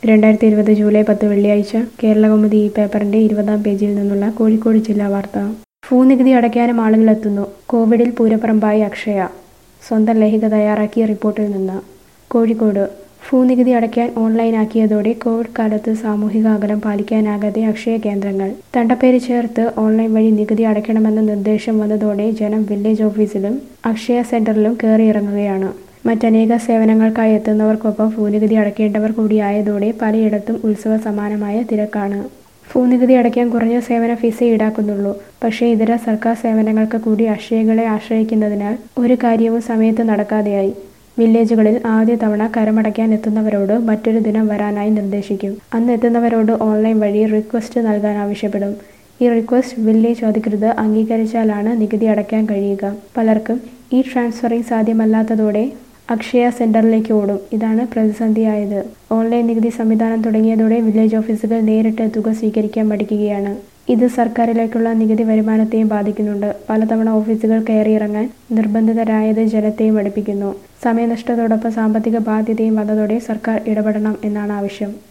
രണ്ടായിരത്തി ഇരുപത് ജൂലൈ പത്ത് വെള്ളിയാഴ്ച കേരളകൗമുദി ഈ പേപ്പറിന്റെ ഇരുപതാം പേജിൽ നിന്നുള്ള കോഴിക്കോട് ജില്ലാ വാർത്ത ഭൂനികുതി അടയ്ക്കാനും ആളുകളെത്തുന്നു കോവിഡിൽ പൂരപ്പറമ്പായി അക്ഷയ സ്വന്തം ലേഖിക തയ്യാറാക്കിയ റിപ്പോർട്ടിൽ നിന്ന് കോഴിക്കോട് ഭൂനികുതി അടയ്ക്കാൻ ഓൺലൈനാക്കിയതോടെ കോവിഡ് കാലത്ത് സാമൂഹിക അകലം പാലിക്കാനാകാതെ അക്ഷയ കേന്ദ്രങ്ങൾ തണ്ടപ്പേര് ചേർത്ത് ഓൺലൈൻ വഴി നികുതി അടയ്ക്കണമെന്ന നിർദ്ദേശം വന്നതോടെ ജനം വില്ലേജ് ഓഫീസിലും അക്ഷയ സെന്ററിലും കയറിയിറങ്ങുകയാണ് മറ്റനേക സേവനങ്ങൾക്കായി എത്തുന്നവർക്കൊപ്പം ഭൂനികുതി അടയ്ക്കേണ്ടവർ കൂടിയായതോടെ പലയിടത്തും ഉത്സവ സമാനമായ തിരക്കാണ് ഭൂനികുതി അടയ്ക്കാൻ കുറഞ്ഞ സേവന ഫീസേ ഈടാക്കുന്നുള്ളൂ പക്ഷേ ഇതര സർക്കാർ സേവനങ്ങൾക്ക് കൂടി അക്ഷയകളെ ആശ്രയിക്കുന്നതിനാൽ ഒരു കാര്യവും സമയത്ത് നടക്കാതെയായി വില്ലേജുകളിൽ ആദ്യ തവണ കരമടയ്ക്കാൻ എത്തുന്നവരോട് മറ്റൊരു ദിനം വരാനായി നിർദ്ദേശിക്കും അന്ന് എത്തുന്നവരോട് ഓൺലൈൻ വഴി റിക്വസ്റ്റ് നൽകാൻ ആവശ്യപ്പെടും ഈ റിക്വസ്റ്റ് വില്ലേജ് അധികൃതർ അംഗീകരിച്ചാലാണ് നികുതി അടയ്ക്കാൻ കഴിയുക പലർക്കും ഈ ട്രാൻസ്ഫറിംഗ് സാധ്യമല്ലാത്തതോടെ അക്ഷയ സെന്ററിലേക്ക് ഓടും ഇതാണ് പ്രതിസന്ധിയായത് ഓൺലൈൻ നികുതി സംവിധാനം തുടങ്ങിയതോടെ വില്ലേജ് ഓഫീസുകൾ നേരിട്ട് തുക സ്വീകരിക്കാൻ മടിക്കുകയാണ് ഇത് സർക്കാരിലേക്കുള്ള നികുതി വരുമാനത്തെയും ബാധിക്കുന്നുണ്ട് പലതവണ ഓഫീസുകൾ കയറിയിറങ്ങാൻ നിർബന്ധിതരായത് ജനത്തെയും അടുപ്പിക്കുന്നു സമയനഷ്ടത്തോടൊപ്പം സാമ്പത്തിക ബാധ്യതയും വന്നതോടെ സർക്കാർ ഇടപെടണം എന്നാണ് ആവശ്യം